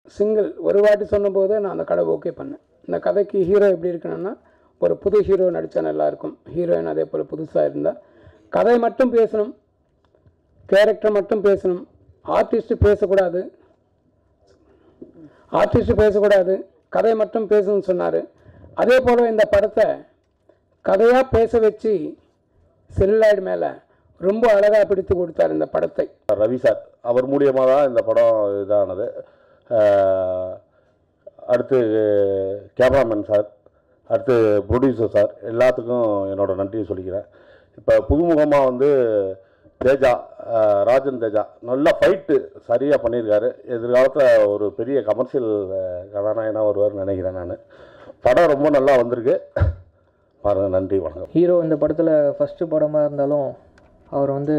Single ஒரு வாட்டி சொன்னபோது நான் அந்த கதை ஓகே பண்ணேன் இந்த கதைக்கு ஹீரோ எப்படி இருக்கணும்னா ஒரு புது ஹீரோ நடித்தா நல்லாயிருக்கும் ஹீரோயின் அதே போல் புதுசாக இருந்தால் கதை மட்டும் பேசணும் கேரக்டர் மட்டும் பேசணும் ஆர்டிஸ்ட் பேசக்கூடாது ஆர்டிஸ்ட் பேசக்கூடாது கதை மட்டும் பேசணும்னு சொன்னார் அதே போல் இந்த படத்தை கதையாக பேச வச்சு செல்லாய்டு மேலே ரொம்ப அழகாக பிடித்து கொடுத்தார் இந்த படத்தை ரவி சார் அவர் மூலியமாக தான் இந்த படம் இதானது அஹ், அடுத்து கேமராமேன் சார் அடுத்து ப்ரொடியூசர் சார் எல்லாத்துக்கும் என்னோட நன்றியை சொல்லிக்கிறேன் இப்போ புதுமுகமாக வந்து தேஜா அஹ், ராஜன் தேஜா நல்லா ஃபைட்டு சரியாக பண்ணியிருக்காரு எதிர்காலத்தில் ஒரு பெரிய கமர்ஷியல் கதாநாயகனாக வருவார்னு நினைக்கிறேன் நான் படம் ரொம்ப நல்லா வந்திருக்கு பாருங்கள் நன்றி வணக்கம் ஹீரோ இந்த படத்தில் ஃபஸ்ட்டு படமாக இருந்தாலும் அவர் வந்து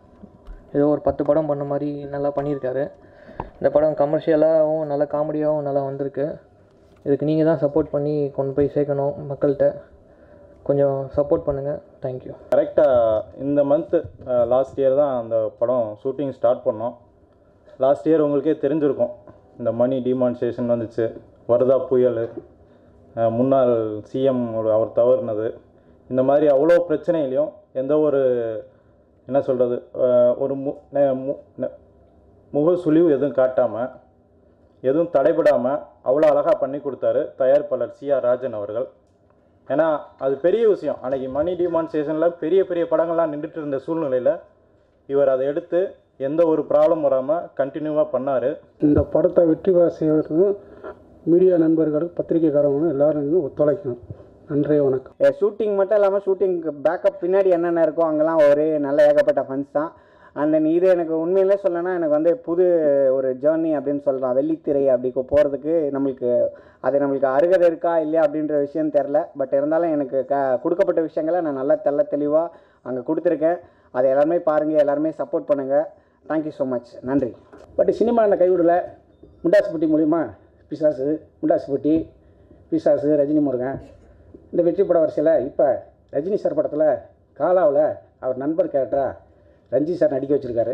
ஏதோ ஒரு பத்து படம் பண்ண மாதிரி நல்லா பண்ணியிருக்காரு இந்த படம் கமர்ஷியலாகவும் நல்லா காமெடியாகவும் நல்லா வந்திருக்கு இதுக்கு நீங்கள் தான் சப்போர்ட் பண்ணி கொண்டு போய் சேர்க்கணும் மக்கள்கிட்ட கொஞ்சம் சப்போர்ட் பண்ணுங்கள் தேங்க்யூ கரெக்டாக இந்த மந்த்து லாஸ்ட் இயர் தான் அந்த படம் ஷூட்டிங் ஸ்டார்ட் பண்ணோம் லாஸ்ட் இயர் உங்களுக்கே தெரிஞ்சிருக்கும் இந்த மணி டிமான்ஸ்ட்ரேஷன் வந்துச்சு வருதா புயல் அஹ், முன்னாள் சிஎம் ஒரு அவர் தவறுனது இந்த மாதிரி அவ்வளோ பிரச்சனையிலையும் எந்த ஒரு என்ன சொல்கிறது ஒரு மு நெ- மு- நெ- முக சுழிவு எதுவும் காட்டாமல் எதுவும் தடைபடாமல் அவ்வளோ அழகாக பண்ணி கொடுத்தாரு தயாரிப்பாளர் சி ஆர் ராஜன் அவர்கள் ஏன்னா அது பெரிய விஷயம் அன்னைக்கு மணி டிமான்ஸ்ட்ரேஷனில் பெரிய பெரிய படங்கள்லாம் நின்றுட்டு இருந்த சூழ்நிலையில் இவர் அதை எடுத்து எந்த ஒரு ப்ராப்ளம் வராமல் கண்டினியூவாக பண்ணார் இந்த படத்தை வெற்றி பெற செய்வதற்கு மீடியா நண்பர்கள் பத்திரிகைக்காரங்களும் எல்லாரும் இன்னும் ஒத்துழைக்கணும் நன்றி வணக்கம் ஷூட்டிங் மட்டும் இல்லாமல் ஷூட்டிங் பேக்கப் பின்னாடி என்னென்ன இருக்கோ அங்கெல்லாம் ஒரே நல்ல ஏகப்பட்ட ஃபன்ஸ் தான் அண்ட் தென் இது எனக்கு உண்மையிலே சொல்லணும்னா எனக்கு வந்து புது ஒரு ஜேர்னி அப்படின்னு சொல்லலாம் வெள்ளித்திரை அப்படி போகிறதுக்கு நம்மளுக்கு அது நம்மளுக்கு அருகதை இருக்கா இல்லையா அப்படின்ற விஷயம் தெரில பட் இருந்தாலும் எனக்கு க கொடுக்கப்பட்ட விஷயங்களை நான் நல்லா தெள்ள தெளிவாக அங்கே கொடுத்துருக்கேன் அதை எல்லாருமே பாருங்கள் எல்லாருமே சப்போர்ட் பண்ணுங்கள் தேங்க்யூ ஸோ மச் நன்றி பட் சினிமா என்ன கைவிடல முண்டாசுப்பட்டி மூலிமா பிசாசு முண்டாசுப்பட்டி பிசாசு ரஜினி முருகன் இந்த வெற்றி பட வரிசையில் இப்போ ரஜினி சார் படத்தில் காலாவில் அவர் நண்பர் கேரக்டராக ரஞ்சி சார் நடிக்க வச்சுருக்காரு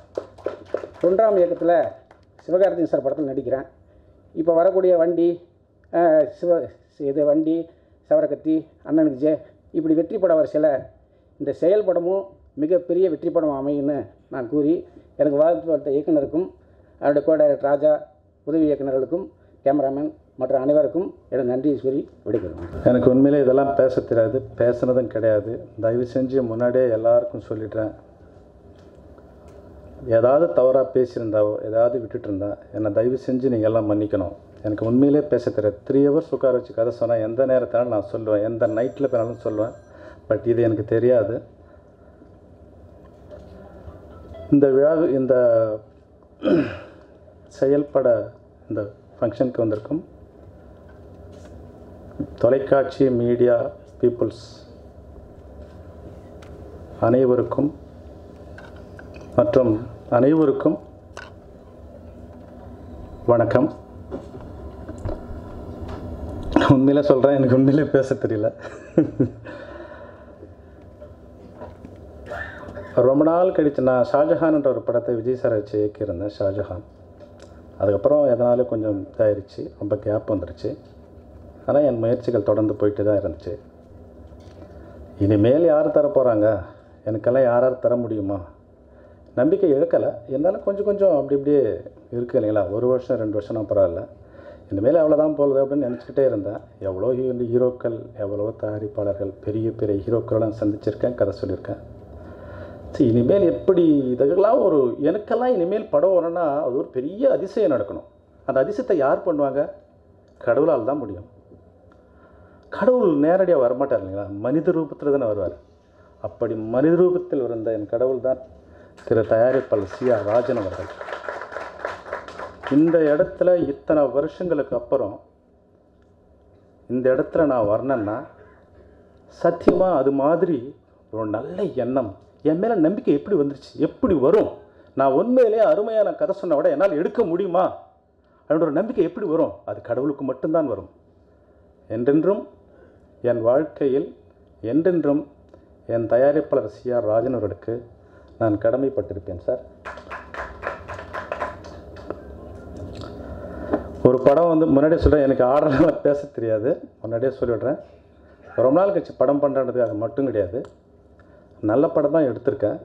ஒன்றாம் இயக்கத்தில் சிவகார்த்திகேயன் சார் படத்தில் நடிக்கிறேன் இப்போ வரக்கூடிய வண்டி அஹ், சிவ இது வண்டி சவரக்கத்தி அண்ணனுக்கு ஜெய் இப்படி வெற்றி பட வரிசையில் இந்த செயல்படமும் மிகப்பெரிய வெற்றி படம் அமையும்னு நான் கூறி எனக்கு வாழ்த்து வந்த இயக்குனருக்கும் அவருடைய கோ டைரக்டர் ராஜா உதவி இயக்குனர்களுக்கும் கேமராமேன் மற்ற அனைவருக்கும் எனது நன்றி சொல்லி விடுக்கிறேன் எனக்கு உண்மையிலே இதெல்லாம் பேச தெரியாது பேசுனதும் கிடையாது தயவு செஞ்சு முன்னாடியே எல்லாருக்கும் சொல்லிடுறேன் ஏதாவது தவறாக பேசியிருந்தாவோ ஏதாவது விட்டுட்டு இருந்தா என்னை தயவு செஞ்சு நீங்கள் எல்லாம் மன்னிக்கணும் எனக்கு உண்மையிலே பேச தெரியாது த்ரீ ஹவர்ஸ் உட்கார வச்சு கதை சொன்னால் எந்த நேரத்தினாலும் நான் சொல்லுவேன் எந்த நைட்டில் போனாலும் சொல்லுவேன் பட் இது எனக்கு தெரியாது இந்த விழா இந்த செயல்பட இந்த ஃபங்க்ஷனுக்கு வந்திருக்கும் தொலைக்காட்சி மீடியா பீப்புள்ஸ் அனைவருக்கும் மற்றும் அனைவருக்கும் வணக்கம் உண்மையில சொல்கிறேன் எனக்கு உண்மையிலே பேச தெரியல ரொம்ப நாள் கழிச்சு நான் ஷாஜஹான்ன்ற ஒரு படத்தை விஜய் சாரை வச்சு இயக்கியிருந்தேன் ஷாஜஹான் அதுக்கப்புறம் எதனால கொஞ்சம் இதாயிருச்சு ரொம்ப கேப் வந்துருச்சு ஆனால் என் முயற்சிகள் தொடர்ந்து போயிட்டு தான் இருந்துச்சு இனிமேல் யார் தர போகிறாங்க எனக்கெல்லாம் யார் யார் தர முடியுமா நம்பிக்கை இழக்கலை இருந்தாலும் கொஞ்சம் கொஞ்சம் அப்படி இப்படியே இருக்குது இல்லைங்களா ஒரு வருஷம் ரெண்டு வருஷம்னா பரவாயில்ல இனிமேல் அவ்வளோதான் போகுது அப்படின்னு நினச்சிக்கிட்டே இருந்தேன் எவ்வளோ ஹீ- ஹீரோக்கள் எவ்வளோ தயாரிப்பாளர்கள் பெரிய பெரிய ஹீரோக்களை நான் சந்திச்சிருக்கேன் கதை சொல்லியிருக்கேன் சரி இனிமேல் எப்படி இதெல்லாம் ஒரு எனக்கெல்லாம் இனிமேல் படம் வரணும்னா அது ஒரு பெரிய அதிசயம் நடக்கணும் அந்த அதிசயத்தை யார் பண்ணுவாங்க கடவுளால் தான் முடியும் கடவுள் நேரடியாக வரமாட்டார் இல்லைங்களா மனித ரூபத்தில் தானே வருவார் அப்படி மனித ரூபத்தில் இருந்த என் கடவுள் தான் திரு தயாரிப்பாளர் சி ஆர் ராஜன் அவர்கள் இந்த இடத்துல இத்தனை வருஷங்களுக்கு அப்புறம் இந்த இடத்துல நான் வரணுன்னா சத்தியமாக அது மாதிரி ஒரு நல்ல எண்ணம் என் மேலே நம்பிக்கை எப்படி வந்துருச்சு எப்படி வரும் நான் உண்மையிலே அருமையான கதை சொன்ன விட என்னால் எடுக்க முடியுமா அப்படின்ற ஒரு நம்பிக்கை எப்படி வரும் அது கடவுளுக்கு மட்டும்தான் வரும் என்றென்றும் என் வாழ்க்கையில் என்றென்றும் என் தயாரிப்பாளர் சி ஆர் ராஜன் அவர்களுக்கு நான் கடமைப்பட்டிருப்பேன் சார் ஒரு படம் வந்து முன்னாடியே சொல்கிறேன் எனக்கு ஆர்டர்லாம் பேச தெரியாது முன்னாடியே சொல்லிவிடுறேன் ரொம்ப நாள் கழிச்சு படம் பண்ணுறதுக்காக மட்டும் கிடையாது நல்ல படம் தான் எடுத்திருக்கேன்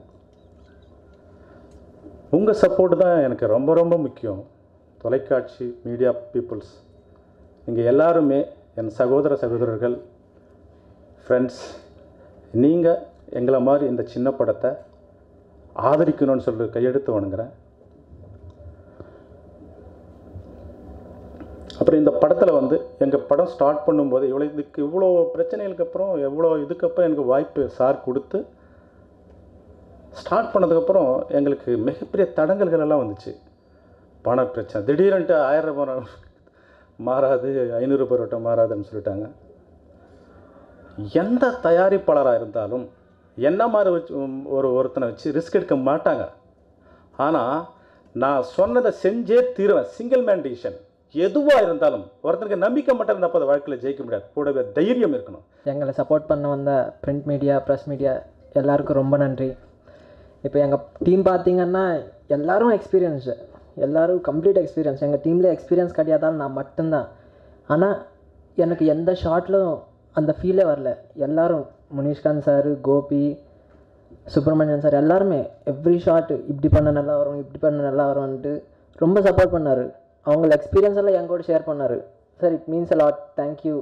உங்கள் சப்போர்ட் தான் எனக்கு ரொம்ப ரொம்ப முக்கியம் தொலைக்காட்சி மீடியா பீப்புள்ஸ் நீங்கள் எல்லாருமே என் சகோதர சகோதரர்கள் ஃப்ரெண்ட்ஸ் நீங்கள் எங்களை மாதிரி இந்த சின்ன படத்தை ஆதரிக்கணும்னு சொல்லி கையெடுத்து வணங்குறேன் அப்புறம் இந்த படத்தில் வந்து எங்கள் படம் ஸ்டார்ட் பண்ணும்போது இவ்வளோ இதுக்கு இவ்வளோ பிரச்சனைகளுக்கு அப்புறம் எவ்வளோ இதுக்கப்புறம் எனக்கு வாய்ப்பு சார் கொடுத்து ஸ்டார்ட் பண்ணதுக்கப்புறம் எங்களுக்கு மிகப்பெரிய தடங்கல்கள் எல்லாம் வந்துச்சு பண பிரச்சனை திடீர்னுட்டு ஆயிரம் ரூபாய் மாறாது ஐநூறு பரோட்டா மாறாதுன்னு சொல்லிட்டாங்க எந்த தயாரிப்பாளராக இருந்தாலும் என்ன மாதிரி வச்சு ஒரு ஒருத்தனை வச்சு ரிஸ்க் எடுக்க மாட்டாங்க ஆனால் நான் சொன்னதை செஞ்சே தீருவேன் சிங்கிள் மேன் டிசிஷன் எதுவாக இருந்தாலும் ஒருத்தனுக்கு நம்பிக்கை மட்டும் இருந்தால் அந்த வாழ்க்கையில் ஜெயிக்க முடியாது கூடவே தைரியம் இருக்கணும் எங்களை சப்போர்ட் பண்ண வந்த பிரிண்ட் மீடியா ப்ரெஸ் மீடியா எல்லாருக்கும் ரொம்ப நன்றி இப்போ எங்கள் டீம் பார்த்தீங்கன்னா எல்லாரும் எக்ஸ்பீரியன்ஸு எல்லாரும் கம்ப்ளீட் எக்ஸ்பீரியன்ஸ் எங்கள் டீமில் எக்ஸ்பீரியன்ஸ் கிடையாதாலும் நான் மட்டும்தான் ஆனால் எனக்கு எந்த ஷார்ட்லும் அந்த ஃபீலே வரல எல்லாரும் முனிஷ்காந்த் சார் கோபி சுப்பிரமணியன் சார் எல்லாருமே எவ்ரி ஷாட் இப்படி பண்ண நல்லா வரும் இப்படி பண்ண நல்லா வரும்ன்ட்டு ரொம்ப சப்போர்ட் பண்ணார் அவங்கள எக்ஸ்பீரியன்ஸ் எல்லாம் என் கூட ஷேர் பண்ணார் sir it means a lot thank you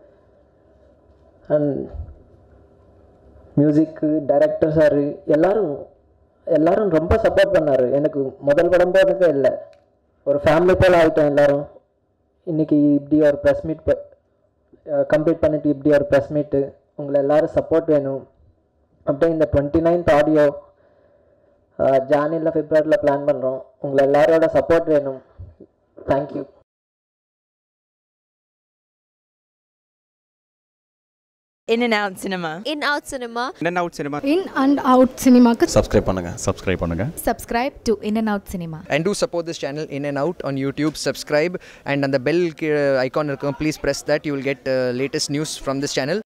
and music director sir எல்லாரும் எல்லாரும் ரொம்ப சப்போர்ட் பண்ணார் எனக்கு முதல் படம் போகிறதுக்கே இல்லை ஒரு ஃபேமிலி போல் ஆகிட்டோம் எல்லாரும் இன்றைக்கி இப்படி ஒரு ப்ரெஸ் மீட் கம்ப்ளீட் பண்ணிட்டு இப்படி ஒரு ப்ரெஸ் மீட்டு உங்களை எல்லாரும் சப்போர்ட் வேணும் அப்படியே இந்த டுவெண்ட்டி நைன்த் ஆடியோ ஜானியில் பிப்ரவரியில் பிளான் பண்ணுறோம் உங்களை எல்லாரோட சப்போர்ட் வேணும் thank you In and out cinema. in out cinema In and out cinema. In and out சினிமாக்கு சப்ஸ்கிரைப் பண்ணுங்க சப்ஸ்கிரைப் பண்ணுங்க subscribe to in and out cinema And do support this channel in and out on YouTube. Subscribe and on the bell uh, icon, uh, please press that. You will get uh, latest news from this channel.